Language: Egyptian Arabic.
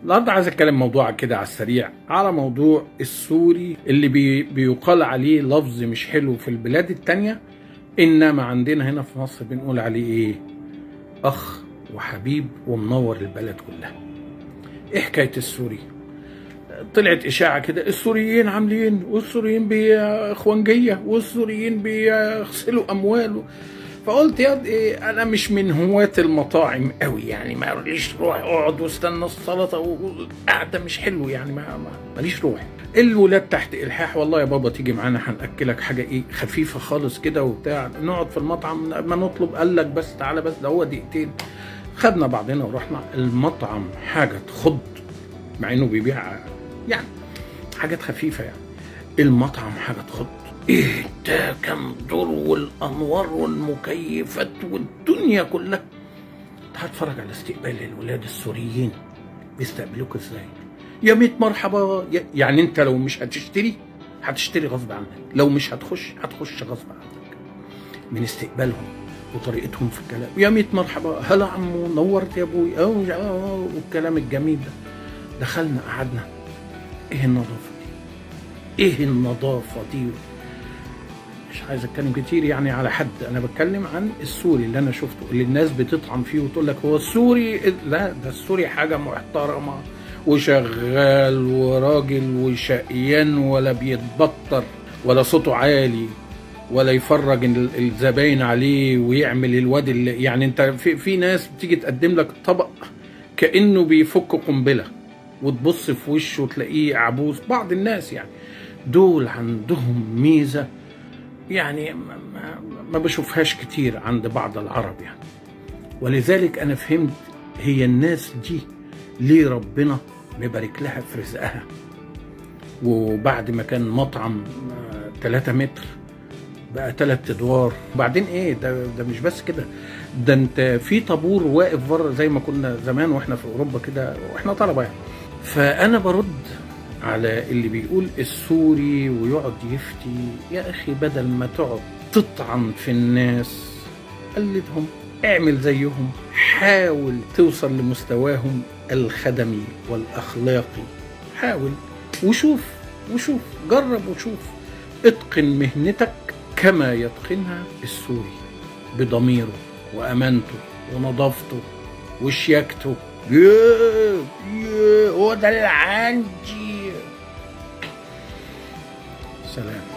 النهارده عايز اتكلم موضوع كده على السريع على موضوع السوري اللي بي بيقال عليه لفظ مش حلو في البلاد التانية انما عندنا هنا في مصر بنقول عليه ايه اخ وحبيب ومنور البلد كلها ايه حكايه السوري طلعت اشاعه كده السوريين عاملين والسوريين باخوانجيه والسوريين بيغسلوا اموال فقلت يا إيه انا مش من هواة المطاعم قوي يعني ما ليش روح اقعد واستنى السلطه وقعده مش حلو يعني ما ما- ماليش روح الولاد تحت الحاح والله يا بابا تيجي معانا هناكلك حاجه ايه خفيفه خالص كده وبتاع نقعد في المطعم ما نطلب قال لك بس تعالى بس ده هو دقيقتين خدنا بعضنا ورحنا المطعم حاجه تخض مع انه بيبيع يعني حاجات خفيفه يعني المطعم حاجه تخض ايه ده كم دور والانوار والمكيفات والدنيا كلها تعال اتفرج على استقبال الولاد السوريين بيستقبلوك ازاي يا ميت مرحبا يا- يعني انت لو مش هتشتري هتشتري غصب عنك لو مش هتخش هتخش غصب عنك من استقبالهم وطريقتهم في الكلام يا ميت مرحبا هلا عمو نورت يا ابوي أو أو والكلام الجميل ده دخلنا قعدنا ايه النظافه دي ايه النظافه دي مش عايز اتكلم كتير يعني على حد انا بتكلم عن السوري اللي انا شفته اللي الناس بتطعن فيه وتقول لك هو السوري لا ده السوري حاجه محترمه وشغال وراجل وشقيان ولا بيتبطر ولا صوته عالي ولا يفرج ال- الزباين عليه ويعمل الواد اللي يعني انت في, في ناس بتيجي تقدم لك طبق كانه بيفك قنبله وتبص في وشه وتلاقيه عبوس بعض الناس يعني دول عندهم ميزه يعني ما, ما, ما بشوفهاش كتير عند بعض العرب يعني ولذلك انا فهمت هي الناس دي ليه ربنا مبارك لها في رزقها وبعد ما كان مطعم 3 متر بقى ثلاث ادوار وبعدين ايه ده ده مش بس كده ده انت في طابور واقف بره زي ما كنا زمان واحنا في اوروبا كده واحنا طلبه يعني فانا برد على اللي بيقول السوري ويقعد يفتي يا اخي بدل ما تقعد تطعن في الناس قلدهم اعمل زيهم حاول توصل لمستواهم الخدمي والاخلاقي حاول وشوف وشوف جرب وشوف اتقن مهنتك كما يتقنها السوري بضميره وامانته ونظافته وشياكته ياه ياه هو ده اللي عندي سلام